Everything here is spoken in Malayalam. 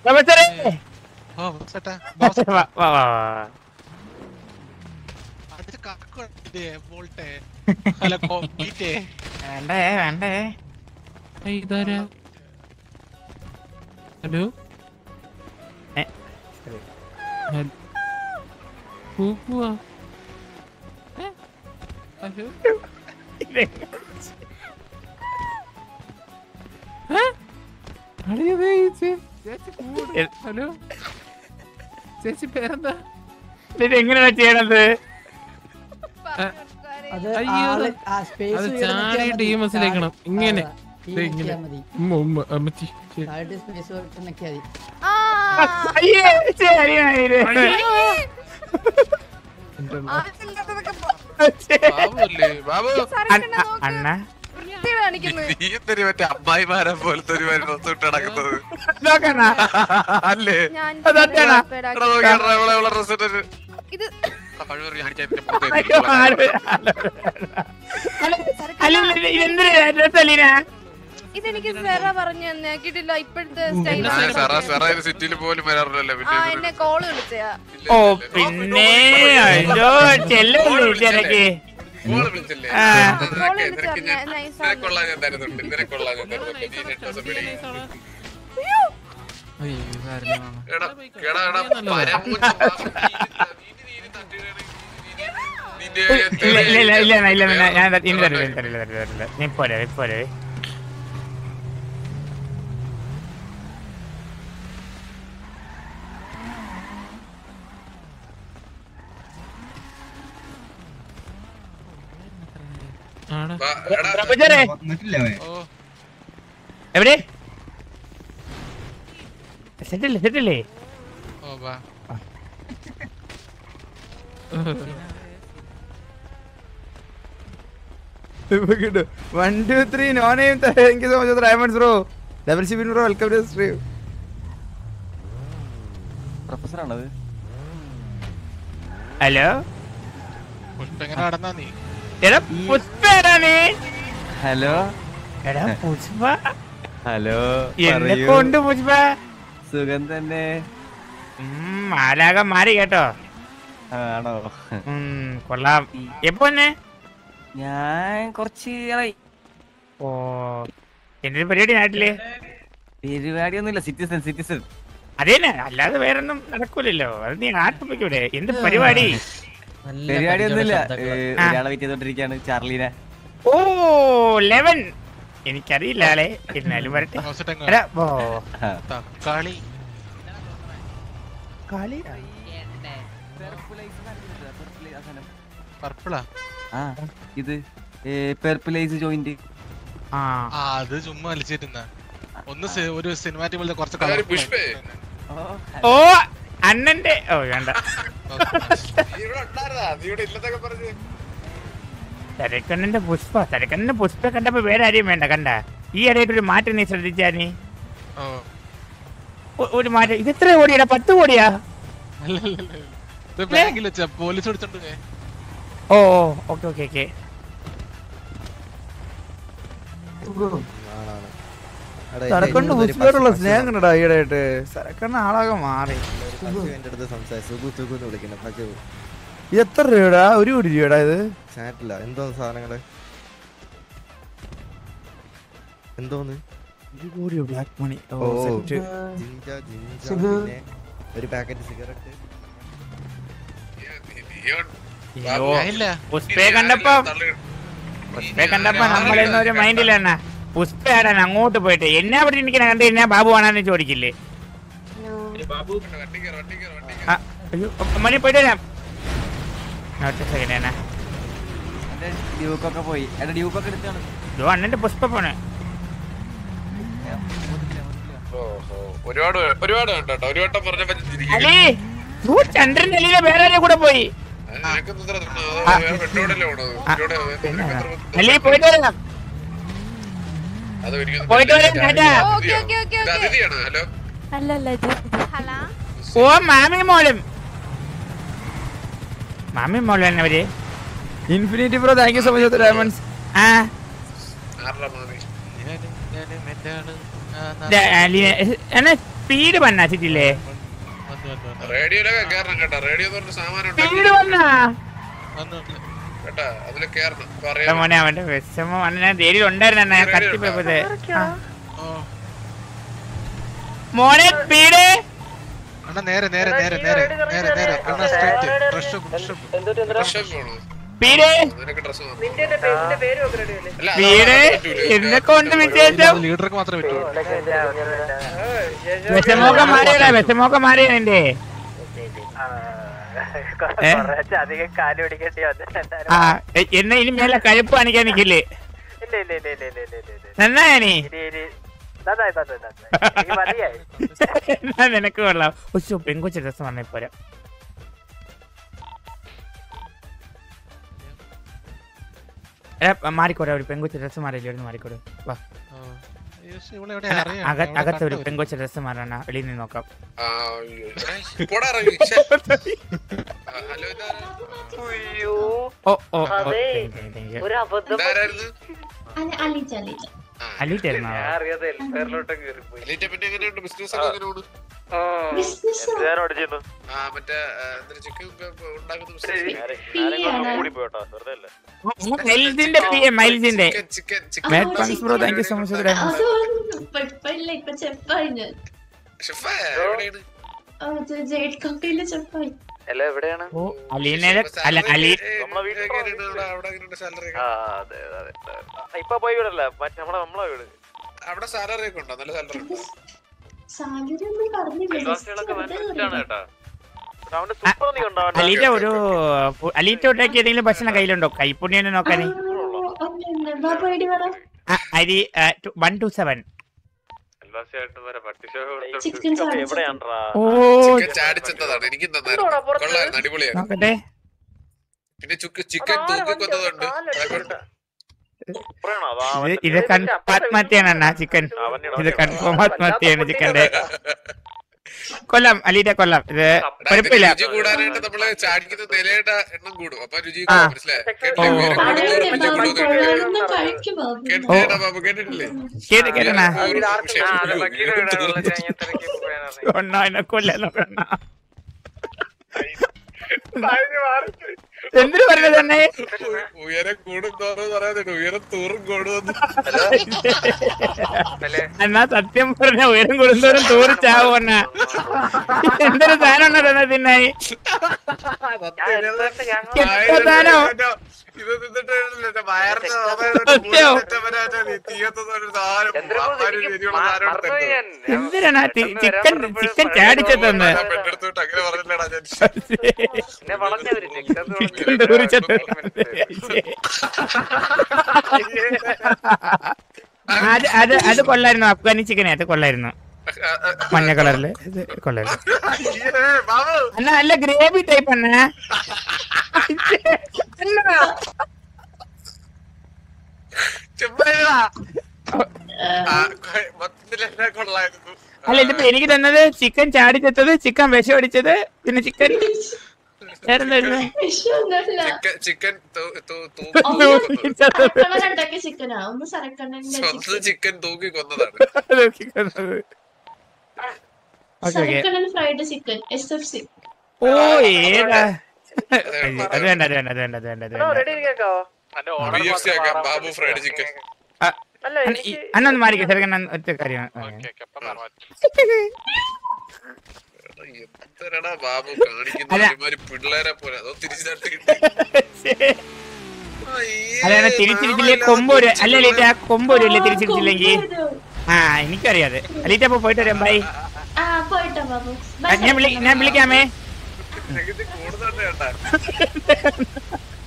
പ്രൊഫസറെ ഓ ചേട്ടാ വാ വാ വാ വാ. അതിന് കറക്കുണ്ട് വോൾട്ടേ അല്ല കോമ്പീറ്റേ വേണ്ടേ വേണ്ടേ ഇതാരാ ഹലോ ഏ, പൂക്കുവാ ഹലോ ഇത് അടിയതേ ചേച്ചി ചേച്ചി കൂടെ. എ- ഹലോ ചേച്ചി പേരെന്താ ഇത് എങ്ങനെയാ ചെയ്യണത് അത് അയ്യോ. ആള് ആ space അത് വീട് ചാടി ഞെക്കിയാ മതി. DMS ലേക്കണം. ആ, ഇങ്ങനെ. ആ, ഈ ദേ ഇങ്ങനെ. ഞെക്കിയാ മതി. ഉമ്മ ഉമ്മ അമ്മച്ചി ശരി. താഴോട്ട് space വിട്ട് ഞെക്കിയാ മതി. അയ്യേ ശരി ഇത്. ബാബു അല്ലേ ബാബു അണ്ണ അണ്ണ നീ എന്തൊരു മറ്റേ അമ്മായിമാരെ പോലത്തെ ഒരു ഡ്രസ് ഇട്ട് നടക്കുന്നത് നോക്കണ്ണ അല്ലേ അതെന്താടാ? എടാ നോക്കിയാ ഇവളെ ഇവളെ ഡ്രസ് ഇട്ടിട്ട് ഇത് കഴിവറി കാണിക്കാൻ പിന്നെ പുറത്ത് അയ്യോ ആര് അല്ല ഇത് ഇതെന്തൊരു രസല്ലീന ഇതെനിക്ക് സെറ പറഞ്ഞു തന്നെ കിട്ടില്ല ഇപ്പോഴത്തെ സ്റ്റൈൽ ഞാൻ സെറ സെറ ഇത് സിറ്റിയിൽ പോലും വരാറില്ലല്ലോ ആ പിന്നെ എന്നെ കോള് വിളിച്ചയാ ഓ പിന്നെ അയ്യോ ചെല്ലല്ലേ ചെനക്ക് കോള് വിളിച്ചില്ലേ ആ. കോള് നിനക്ക് വിളിച്ച് നിനക്ക് ഞാൻ പറഞ്ഞ നൈസ് നിനക്കൊള്ളാൻ ഞാൻ തരുന്നുണ്ട് നിനക്കൊള്ളാൻ ഞാൻ തരുന്നുണ്ട് നീ രണ്ട് ദിവസം വിളി അയ്യോ, ഇതാരെങ്കിലും ആണോ? എടാ എടാ എടാ പരമൂച്ച ഇല്ല ഇല്ല ഇല്ല ഇല്ല ഇല്ല ഇല്ല ഞാൻ ത- ഇനി തരില്ല ഇനി തരില്ല തരില്ല തരില്ല നീ പോരെ നീ പോരെ ആടാ. പ്രഭുജരെ ഓ എവിടെ സെറ്റില്ലേ സെറ്റില്ലേ ഓ വാ one two three no name thank you so much Raymonds bro double Shibin bro welcome to stream പ്രൊഫസറാണത് ഹലോ പുഷ്പ എങ്ങനെ നടന്നാ നീ എടാ പുഷ്പേടാ നീ ഹലോ എടാ പുഷ്പ ഹലോ എന്നെ പറയൂ കൊണ്ട് പുഷ്പ സുഖം തന്നെ ഉം, മാലാകം മാറി കേട്ടോ ആണോ ഉം, കൊള്ളാം എപ്പോ വന്നേ ഞാൻ കുറച്ച് ആളായി ഓ എന്റെ പരിപാടി നാട്ടില് പരിപാടിയൊന്നുമില്ല സിറ്റിസൺ സിറ്റിസൺ അതേനെ അല്ലാതെ വേറൊന്നും നടക്കൂലല്ലോ അത് നീ ആർപ്പിക്കൂടെ എന്ത് പരിപാടി നല്ല പരിപാടിയൊന്നുമില്ല പരിചയമുള്ള ഏ, ശബ്ദങ്ങളാ. ഒരാളെ വെയിറ്റ് ചെയ്തോണ്ടിരിക്കാണ് ചാർലീനെ ഓ ലെവൻ എനിക്കറിയില്ല ആളെ എന്നാലും വരട്ടെ ഹോസ്പിറ്റൽ എടാ, ഓ ആ. തക്കാളി കളി പർപ്പിളാ ആ ഇത് പെർപ്പിലൈസ് ജോയിന്റ് ആ ആ അത് ചുമ്മാ വലിച്ചിരുന്ന ഒന്ന് സി- ഒരു സിനിമാറ്റിക് പോലത്തെ കുറച്ച് കളർ പുഷ്പേ ഓ അണ്ണന്റെ ഓ വേണ്ട തരക്കണ്ണന്റെ പുഷ്പ തരക്കണ്ണന്റെ പുഷ്പ കണ്ടപ്പോ വേറെ ആരെയും വേണ്ട കണ്ട ഈ ഇടയായിട്ട് ഒരു മാറ്റം നീ ശ്രദ്ധിച്ചാ നീ ഓ ഒ- ഒരു മാറ്റം ഇത് എത്ര കോടിയാ പത്ത് കോടിയാ അല്ലല്ലല്ല. ഇത് ബാഗിൽ വെച്ച പോലീസ് എടുത്തോണ്ട് പോയി. ഓ ഓക്കെ ഓക്കെ ഓക്കെ സരക്കണ്ണ് പുഷ്പയോടുള്ള സ്നേഹം കണ്ടടാ ഈയിടെയായിട്ട് സരക്കണ്ണ ആളാകെ മാറി എന്റെ അടുത്ത് സംസാരിച്ചു സുഖു സുഖു എന്ന് വിളിക്കുന്നു ഭജു ഇത് എത്ര രൂപടാ ഒരു കോടി രൂപടാ ഇത് ചാറ്റില്ല എന്തോന്ന് സാധനങ്ങള് എന്തോന്ന് ഒരു കോടിയോ ബ്ലാക്ക് മണി ഓ ഓ. സെറ്റ് ജിഞ്ച ജിഞ്ച സുഖു. പിന്നെ ഒരു പാക്കറ്റ് സിഗരറ്റ് അയ്യോ ഇല്ല. പുഷ്പയെ കണ്ടപ്പോ പുഷ്പയെ കണ്ടപ്പോ നമ്മളെന്ന ഒരു മൈൻഡിലാണ് പുഷ്പയാടാൻ അങ്ങോട്ട് പോയിട്ട് എന്നെ അവിടെ എനിക്ക് കണ്ടു കഴിഞ്ഞാൽ ബാബു ആണെന്ന് ചോദിക്കില്ലേ ആ, അയ്യോ, മണി പോയിട്ട് വരാം ഒറ്റ സെക്കൻഡ് ആണ് എന്റെ ഡ്യൂക്കൊക്കെ പോയി എന്റെ ഡ്യൂക്കൊക്കെ എടുത്താണ് ഇതോ അണ്ണന്റെ പുഷ്പ പോണ് ഒരുപാട് ഒരുപാട് ഉണ്ട് കേട്ടോ ഒരു വട്ടം പറഞ്ഞപ്പോ ഞാൻ ചിരിക്കും. അലി ഓ ചന്ദ്രൻ അലിയിലെ വേറെ ആരെയും കൂടെ പോയി നിനക്കൊന്നും ഇത്ര തന്നോ? ആ. അത് വേറെ പെട്രോളല്ലേ പോണത്? ആ, ഇവിടെ പിന്നെ നിനക്ക് എത്ര അലി പോയിട്ട് വരാം അത് എനിക്ക് പോയിട്ട് വരാം, ടാറ്റാ. ഓക്കെ ഓക്കെ ഓക്കെ ഇത് ഓക്കെ അതിഥിയാണോ ഹലോ അല്ലല്ല ഇത് ഹലോ ഓ മാമി മോളും മാമി മോളും തന്നെ അവര് infinity bro thank you so much diamonds ആ ആരുടെ മാമി ഞാനും ഞാനും എന്താണ് ആ, ദേ, അലി എന്നാ സ്പീഡ് വന്നാ ചിറ്റില്ലേ റേഡിയോയിലൊക്കെ കേറണം കേട്ടോ റേഡിയോ എന്ന് പറഞ്ഞ സാമാനം ഉണ്ടാക്കി സ്പീഡ് വന്നാ കേട്ടാ അതില് കേറണം എടാ പറയാം മോനെ അവന്റെ വിഷമം അന്ന് ഞാൻ ധൈര്യം ഉണ്ടായിരുന്നു അണ്ണാ, ഞാൻ കത്തിപ്പോയത് മോനെ സ്പീഡ് അണ്ണാ നേരെ നേരെ നേരെ നേരെ നേരെ നേരെ അണ്ണാ സ്ട്രൈറ്റ് ഫ്രഷ് ഫ്രഷ് ഡ്രസ്സൊക്കെ വേണോ? സ്പീഡ് നിനക്ക് ഡ്രസ്സ് അല്ല സ്പീഡ് എന്തൊക്കെ ഉണ്ട് വിശേഷം ലീഡർക്ക് മാത്രമേ പറ്റൂ വിഷമമൊക്കെ മാറിയടാ വിഷമമൊക്കെ മാറിയ എന്റെ ഏ? അധികം കാല് പിടിക്കേണ്ടി വന്നു ആ എ- എന്നെ ഇനി മേലെ കഴുപ്പ് കാണിക്കാൻ നിക്കില്ലേ ഇല്ല ഇല്ല ഇല്ല ഇല്ല ഇല്ല ഇല്ല ഇല്ല ഇല്ല നന്നായനി ഇനി ഇനി നന്നായി നന്നായി നന്നായി എനിക്ക് മതിയായി എന്നാ നിനക്ക് കൊള്ളാം ഉച്ചോ പെങ്കൊച്ച രസം വന്നേ പോരാ ഏ മാറിക്കോടെ ഒരു പെങ്കൊച്ച ഡ്രസ് മാറിയില്ലേ ഒരു മാറിക്കോടെ വാ ഇവിടെ എവിടെ അല്ല, അറിയാം അക- അകത്ത് ഒരു പെങ്കൊച്ച ഡ്രസ് മാറണ വെളിയിൽ നിന്ന് നോക്കാം ആ, അയ്യോ. ഏ, പോടാ ഇറങ്ങി. ശ്ശെ. ആ, ഹലോ ഇതാരാ? ഓ ഓ ഓ അതെ. thank you, thank you. ഒരു അബദ്ധം ഇതാരായിരുന്നു? അലീറ്റായിരുന്നോ അറിയാതെ എൽഫെയറിലോട്ടും കയറിപ്പോയി എലീറ്റെ പറ്റി എങ്ങനെയുണ്ട് ബിസിനസ് ഒക്കെ എങ്ങനെ പോകുന്നു എന്തുകാരോട് ചെയ്യുന്നു ആ മറ്റേ ചിക്കൻ ഉണ്ടാക്കുന്ന ബിസിനസ് കൂടി പോട്ടോ വെറുതെ അല്ല മൈൽസിന്റെ പി മൈൽസിന്റെ ചിക്കൻ ചിക്കൻ ചിക്കൻ മാറ്റ് punks bro thank you so much for ഷെഫേ എവിടെയാണ് അല്ല എവിടെയാണ് ഓ അലീനയുടെ അല്ല അലി നമ്മളെ വീട്ടിൽ എങ്ങനെയുണ്ട് അവിടെ അവിടെ എങ്ങനെയുണ്ട് സാലറി ആ അതെ അതെ അതെ ഇപ്പൊ പോയി വീടല്ല മറ്റേ നമ്മളെ നമ്മളെ വീട് അവിടെ സാലറി ഒക്കെ ഉണ്ടോ നല്ല സാലറി ഉണ്ടോ അയൽവാസികളൊക്കെ മനസ്സിലാണ് കേട്ടാ അവന്റെ സൂപ്പർ നീ ഉണ്ടോ അലീറ്റ ഒരു അലീറ്റ ഉണ്ടാക്കി ഏതെങ്കിലും ഭക്ഷണം കയ്യിലുണ്ടോ കൈപ്പുണ്യനെ നോക്കാന് ആ, അരി വൺ ടു സെവൻ അയൽവാസിയായിട്ട് വരെ പട്ടിഷോ Chicken sandwich. എവിടെയാണ്ടാ ഓ ചിക്കൻ ചാടിച്ചതാണ് എനിക്കും തന്നായിരുന്നു കൊള്ളായിരുന്നു അടിപൊളിയാണ് നോക്കട്ടെ പിന്നെ ചുക്ക് ചിക്കൻ തൂക്കി കൊന്നതുണ്ട് ഇത് ഇത് കൺഫേം ആത്മഹത്യയാണ് അണ്ണാ ചിക്കൻ ഇത് കൺഫേം ആത്മഹത്യയാണ് ചിക്കന്റെ കൊല്ലാം അലീറ്റ കൊല്ലാം ഇത് കുഴപ്പമില്ല രുചി കൂടാനായിട്ട് നമ്മള് ചാടിക്കുന്ന നിലയുടെ എണ്ണം കൂടും അപ്പൊ രുചി ആ. കൂടും മനസ്സിലായോ കേട്ടില്ലേ? ഉയരം കൂടുന്തോറും രുചി കൂടുമെന്ന് കേട്ടില്ലേ? കേട്ടില്ലേടാ ബാബു കേട്ടിട്ടില്ലേ കേട്ട് കേട്ടണ പക്ഷേ, ഉയരം തോറും കൊണ്ണ എന്നെ കൊല്ലല്ലോ കൊണ്ണ എന്തിനു പറഞ്ഞത് തന്നെ ഉയ- ഉയരം കൂടും തോറും പറയാനുണ്ട് ഉയരം തൂറും കൂടുമെന്ന് എന്നാ സത്യം പറഞ്ഞ ഉയരം കൊടുത്തോറും തൂറി ചാവ് പറഞ്ഞ എന്തൊരു സാധനം ഉണ്ടോ തിന്നായി എത്ര സാധനം ഇത് തിന്നിട്ട് എന്റെ വയറിന്റെ സത്യം. തീയത്തുന്ന ഒരു സാധനം അമ്മാതിരി രുചിയുള്ള സാധനം എടുത്ത് തരുന്നത്. എന്തിനാണ് ചിക്കൻ ചിക്കൻ ചാടിച്ചതെന്ന് ഞാൻ പെണ്ണെടുത്തിട്ട് അങ്ങനെ പറഞ്ഞില്ലടാ ഞാൻ എന്നെ വളഞ്ഞവര് ചിക്കൻ ചിക്കൻ തൂറിച്ചത് അത് അത് അത് കൊള്ളായിരുന്നു അഫ്ഗാനി ചിക്കനെ അത് കൊള്ളായിരുന്നു മഞ്ഞ കളറില് ഇത് കൊള്ളായിരുന്നു ബാബു അണ്ണാ നല്ല ഗ്രേവി ടൈപ്പ് അണ്ണാ അണ്ണാ. ചുമ്മാ മൊത്തത്തിലെല്ലാം കൊള്ളായിരുന്നു അല്ല ഇതിപ്പോ എനിക്ക് തന്നത് ചിക്കൻ ചാടിച്ചത് ചിക്കൻ വിഷം അടിച്ചത് പിന്നെ ചിക്കൻ വേറെന്തായിരുന്നു ചിക്കൻ ചിക്കൻ തൂ- തൂ- തൂക്കി കൊന്നത്. ഉണ്ടാക്കിയ ചിക്കനാ ഒന്ന് സരക്കണ്ണന്റെ സ്വന്തം ചിക്കൻ തൂക്കി കൊന്നതാണ് നോക്കിക്കൊന്നത്. ഓക്കെ ഓക്കെ സരക്കണ്ണൻ fried chicken S F C ഓ ഏതാ അത് വേണ്ട അത് വേണ്ട അത് വേണ്ട അത് വേണ്ട അത് വേണ്ട റെഡി കേക്കാവോ BFC ആക്കാം, ബാബു ഫ്രൈഡ് ചിക്കൻ ആ, അല്ല അണ്ണ, ഈ- അണ്ണ ഒന്ന് മാറിക്കോ ചെറുക്കൻ ഒറ്റ കാര്യം എന്തരടാ ബാബു കാണിക്കുന്ന അല്ല. ഒരുമാതിരി പിള്ളേരെ പോലെ അതോ തിരിച്ചു തട്ടിയിട്ട് അതാണ് തിരിച്ചിരിച്ചില്ലേ കൊമ്പ് ഒരു അല്ല ലീറ്റ ആ കൊമ്പ് ഒരു ഇല്ലേ തിരിച്ചിരിച്ചില്ലെങ്കിൽ ആ എനിക്കറിയാതെ ലീറ്റ അപ്പൊ പോയിട്ട് വരാം ബൈ ആ പോയിട്ടോ ബാബു ഞാൻ വിളി ഞാൻ വിളിക്കാമേ കൂടുന്നുണ്ട് കേട്ടാ